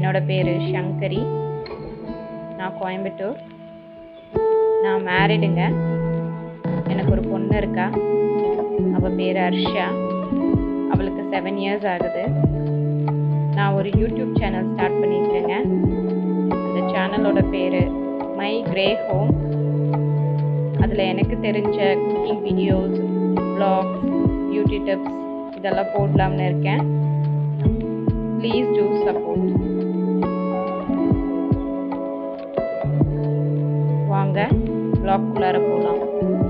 என்னோட பேர் சங்கரி நான் கோயம்புத்தூர் நான் மேரிடுங்க எனக்கு ஒரு பொண்ணு இருக்கா அவள் பேர் ஹர்ஷா அவளுக்கு செவன் இயர்ஸ் ஆகுது நான் ஒரு யூடியூப் சேனல் ஸ்டார்ட் பண்ணியிருக்கேங்க அந்த சேனலோட பேர் மை கிரே ஹோம் அதில் எனக்கு தெரிஞ்ச cooking videos vlogs beauty tips இதெல்லாம் போடலாம்னு இருக்கேன் ப்ளீஸ் டூ சப்போர்ட் வாங்க vlogக்குள்ளார போகலாம்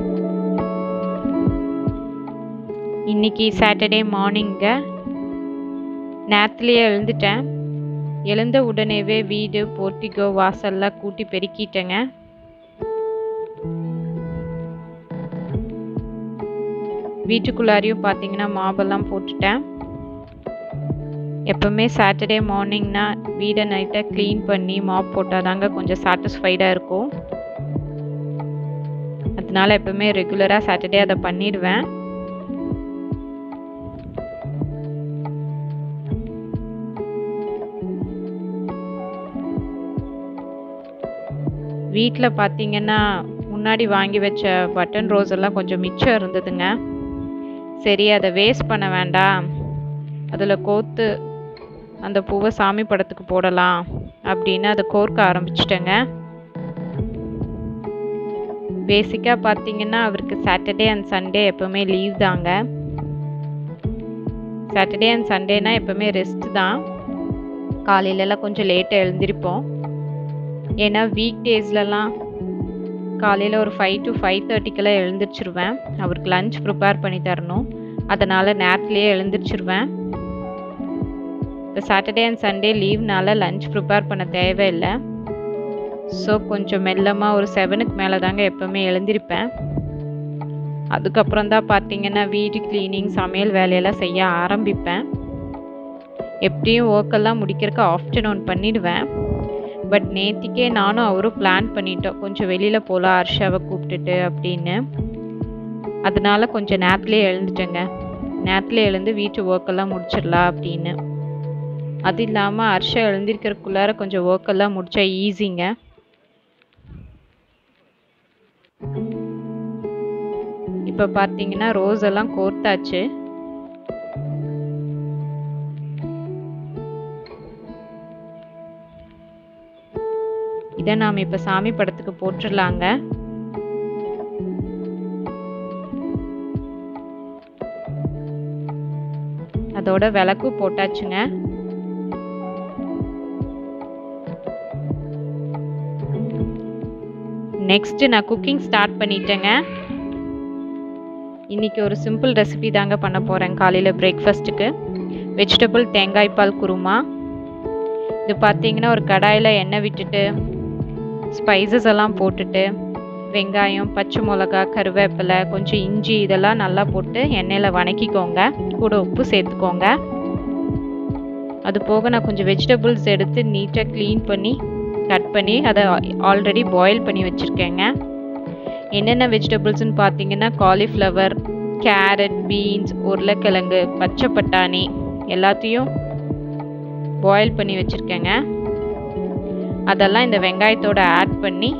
இன்னைக்கு சாட்டர்டே மார்னிங்க நேரத்துலேயே எழுந்துட்டேன் எழுந்த உடனேவே வீடு போர்ட்டிகோ வாசல்லாம் கூட்டி பெருக்கிட்டேங்க வீட்டுக்குள்ளாரையும் பார்த்தீங்கன்னா மாபெல்லாம் போட்டுட்டேன் எப்போவுமே சாட்டர்டே மார்னிங்னா வீடை நைட்டாக க்ளீன் பண்ணி மாப் போட்டால் தாங்க கொஞ்சம் சாட்டிஸ்ஃபைடாக இருக்கும் அதனால எப்போவுமே ரெகுலராக சாட்டர்டே அதை பண்ணிடுவேன் வீட்டில் பார்த்தீங்கன்னா முன்னாடி வாங்கி வச்ச பட்டன் ரோஸ் எல்லாம் கொஞ்சம் மிச்சம் இருந்ததுங்க சரி அதை வேஸ்ட் பண்ண வேண்டாம் அதில் கோத்து அந்த பூவை சாமி படத்துக்கு போடலாம் அப்படின்னு அதை கோர்க்க ஆரம்பிச்சிட்டேங்க பேசிக்காக பார்த்தீங்கன்னா அவருக்கு சாட்டர்டே அண்ட் சண்டே எப்போவுமே லீவ் தாங்க சாட்டர்டே அண்ட் சண்டேனா எப்போவுமே ரெஸ்ட் தான் காலையிலலாம் கொஞ்சம் லேட்டாக எழுந்திருப்போம் ஏன்னா வீக் டேஸ்லலாம் காலையில் ஒரு ஃபைவ் டு ஃபைவ் தேர்ட்டிக்கெல்லாம் எழுந்திரிச்சிருவேன் அவருக்கு லஞ்ச் ப்ரிப்பேர் பண்ணி தரணும் அதனால் நேரத்துலேயே எழுந்திரிச்சிருவேன் இப்போ சாட்டர்டே அண்ட் சண்டே லீவ்னால லஞ்ச் ப்ரிப்பேர் பண்ண தேவையில்லை ஸோ கொஞ்சம் மெல்லமாக ஒரு செவனுக்கு மேலே தாங்க எப்போவுமே எழுந்திருப்பேன் அதுக்கப்புறம் தான் பார்த்தீங்கன்னா வீடு க்ளீனிங் சமையல் வேலையெல்லாம் செய்ய ஆரம்பிப்பேன் எப்படியும் ஒர்க்கெல்லாம் முடிக்கிறதுக்கு ஆஃப்டர்நூன் பண்ணிடுவேன் பட் நேத்திக்கே நானும் அவரும் பிளான் பண்ணிட்டோம் கொஞ்சம் வெளியில் போகலாம் ஹர்ஷாவை கூப்பிட்டுட்டு அப்படின்னு அதனால கொஞ்சம் நேரத்துலேயே எழுந்துட்டேங்க நேரத்தில் எழுந்து வீட்டு ஒர்க்கெல்லாம் முடிச்சிடலாம் அப்படின்னு அது இல்லாமல் ஹர்ஷா எழுந்திருக்கிறதுக்குள்ளார கொஞ்சம் ஒர்க்கெல்லாம் முடிச்சா ஈஸிங்க இப்போ பார்த்தீங்கன்னா ரோஸ் எல்லாம் கோர்த்தாச்சு இதை நாம் இப்போ சாமி படத்துக்கு போட்டுடலாங்க அதோட விளக்கு போட்டாச்சுங்க நெக்ஸ்ட் நான் குக்கிங் ஸ்டார்ட் பண்ணிட்டேங்க இன்னைக்கு ஒரு சிம்பிள் ரெசிபி தாங்க பண்ண போகிறேன் காலையில் பிரேக்ஃபாஸ்ட்டுக்கு வெஜிடபிள் தேங்காய் பால் குருமா இது பார்த்தீங்கன்னா ஒரு கடாயில் எண்ணெய் விட்டுட்டு ஸ்பைசஸ் எல்லாம் போட்டுட்டு வெங்காயம் பச்சை மிளகா கருவேப்பிலை கொஞ்சம் இஞ்சி இதெல்லாம் நல்லா போட்டு எண்ணெயில் வணக்கிக்கோங்க கூட உப்பு சேர்த்துக்கோங்க அது போக நான் கொஞ்சம் வெஜிடபிள்ஸ் எடுத்து நீட்டாக க்ளீன் பண்ணி கட் பண்ணி அதை ஆல்ரெடி பாயில் பண்ணி வச்சுருக்கேங்க என்னென்ன வெஜிடபிள்ஸ்னு பார்த்தீங்கன்னா காலிஃப்ளவர் கேரட் பீன்ஸ் உருளைக்கிழங்கு பச்சை பட்டாணி எல்லாத்தையும் பாயில் பண்ணி வச்சுருக்கேங்க அதெல்லாம் இந்த வெங்காயத்தோட ஆட் பண்ணி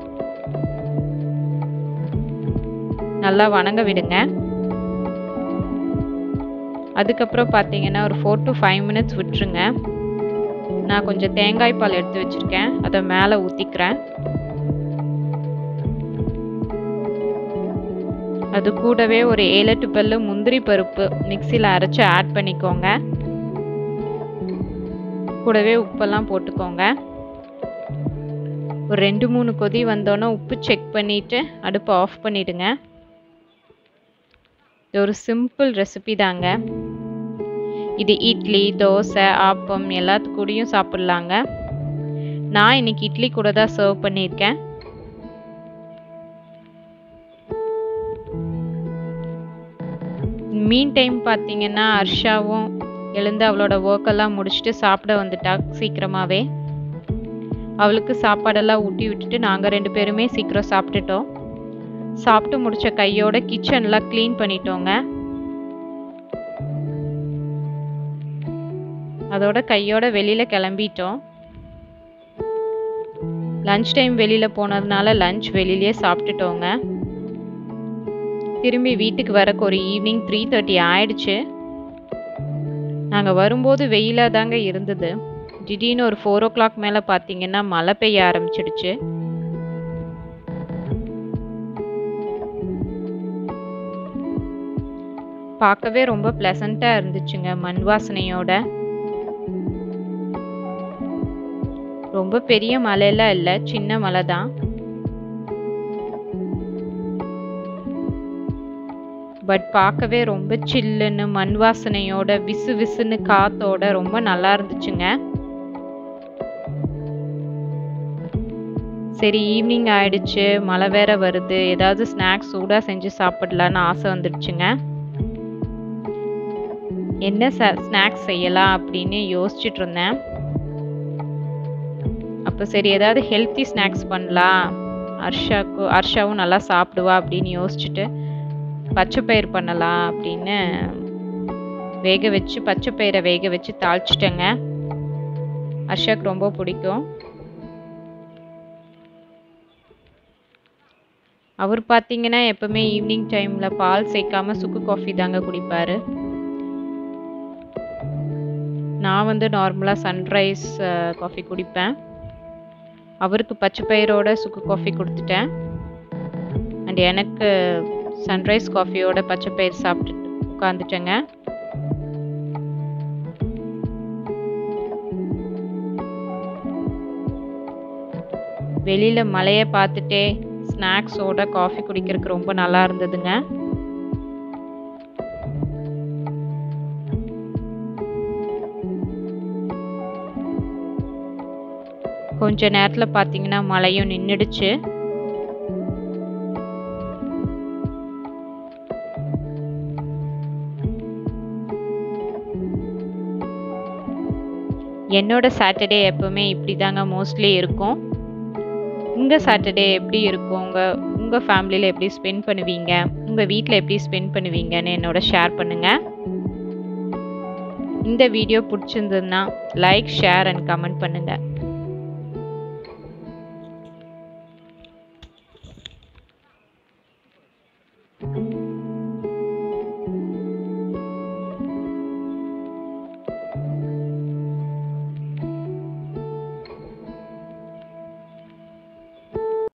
நல்லா வணங்க விடுங்க அதுக்கப்புறம் பார்த்தீங்கன்னா ஒரு ஃபோர் டு ஃபைவ் மினிட்ஸ் விட்டுருங்க நான் கொஞ்சம் தேங்காய் பால் எடுத்து வச்சுருக்கேன் அதை மேலே ஊற்றிக்கிறேன் அது கூடவே ஒரு ஏழு எட்டு பல்லு முந்திரி பருப்பு மிக்சியில் அரைச்சி ஆட் பண்ணிக்கோங்க கூடவே உப்பெல்லாம் போட்டுக்கோங்க ஒரு ரெண்டு மூணு கொதி வந்தோன்னே உப்பு செக் பண்ணிவிட்டு அடுப்பை ஆஃப் பண்ணிவிடுங்க இது ஒரு சிம்பிள் ரெசிபி தாங்க இது இட்லி தோசை ஆப்பம் எல்லாத்து கூடயும் சாப்பிட்லாங்க நான் இன்னைக்கு இட்லி கூட தான் சர்வ் பண்ணியிருக்கேன் மீன் டைம் பார்த்தீங்கன்னா ஹர்ஷாவும் எழுந்து அவளோட ஒர்க்கெல்லாம் முடிச்சுட்டு சாப்பிட வந்துட்டா சீக்கிரமாகவே அவளுக்கு சாப்பாடெல்லாம் ஊட்டி விட்டுட்டு நாங்கள் ரெண்டு பேருமே சீக்கிரம் சாப்பிட்டுட்டோம் சாப்பிட்டு முடிச்ச கையோட கிச்சன்லாம் க்ளீன் பண்ணிட்டோங்க அதோட கையோட வெளியில் கிளம்பிட்டோம் லஞ்ச் டைம் வெளியில் போனதுனால லஞ்ச் வெளியிலேயே சாப்பிட்டுட்டோங்க திரும்பி வீட்டுக்கு வரக்கு ஒரு ஈவினிங் த்ரீ தேர்ட்டி ஆயிடுச்சு நாங்கள் வரும்போது வெயிலாக தாங்க இருந்தது திடீர்னு ஒரு ஃபோர் ஓ கிளாக் மேலே பார்த்தீங்கன்னா மழை பெய்ய ஆரம்பிச்சிடுச்சு பார்க்கவே ரொம்ப ப்ளசண்ட்டாக இருந்துச்சுங்க மண் வாசனையோட ரொம்ப பெரிய மலையெல்லாம் இல்லை சின்ன மலை தான் பட் பார்க்கவே ரொம்ப சில்லுன்னு மண் வாசனையோட விசு விசுன்னு காத்தோட ரொம்ப நல்லா இருந்துச்சுங்க சரி ஈவினிங் ஆயிடுச்சு மழை வேற வருது ஏதாவது ஸ்நாக்ஸ் சூடாக செஞ்சு சாப்பிடலான்னு ஆசை வந்துடுச்சுங்க என்ன ஸ்நாக்ஸ் செய்யலாம் அப்படின்னு யோசிச்சுட்டு இருந்தேன் அப்போ சரி ஏதாவது ஹெல்த்தி ஸ்நாக்ஸ் பண்ணலாம் ஹர்ஷாக்கு ஹர்ஷாவும் நல்லா சாப்பிடுவா அப்படின்னு யோசிச்சுட்டு பச்சை பயிர் பண்ணலாம் அப்படின்னு வேக வச்சு பச்சை பயிரை வேக வச்சு தாளிச்சிட்டேங்க ஹர்ஷாக்கு ரொம்ப பிடிக்கும் அவர் பார்த்தீங்கன்னா எப்பவுமே ஈவினிங் டைமில் பால் சேர்க்காம சுக்கு காஃபி தாங்க குடிப்பார் நான் வந்து நார்மலாக சன்ரைஸ் காஃபி குடிப்பேன் அவருக்கு பச்சை பயிரோட சுக்கு காஃபி கொடுத்துட்டேன் அண்ட் எனக்கு சன்ரைஸ் காஃபியோட பச்சை பயிர் சாப்பிட்டு உட்காந்துட்டேங்க வெளியில் மலையை பார்த்துட்டே ஸ்நாக்ஸோட காஃபி குடிக்கிறதுக்கு ரொம்ப நல்லா இருந்ததுங்க கொஞ்ச நேரத்தில் பார்த்தீங்கன்னா மழையும் நின்றுடுச்சு என்னோட சாட்டர்டே எப்பவுமே இப்படி தாங்க மோஸ்ட்லி இருக்கும் உங்கள் சாட்டர்டே எப்படி இருக்கும் உங்கள் உங்கள் ஃபேமிலியில் எப்படி ஸ்பெண்ட் பண்ணுவீங்க உங்கள் வீட்டில் எப்படி ஸ்பெண்ட் பண்ணுவீங்கன்னு என்னோட ஷேர் பண்ணுங்கள் இந்த வீடியோ பிடிச்சிருந்ததுன்னா லைக் ஷேர் அண்ட் கமெண்ட் பண்ணுங்கள்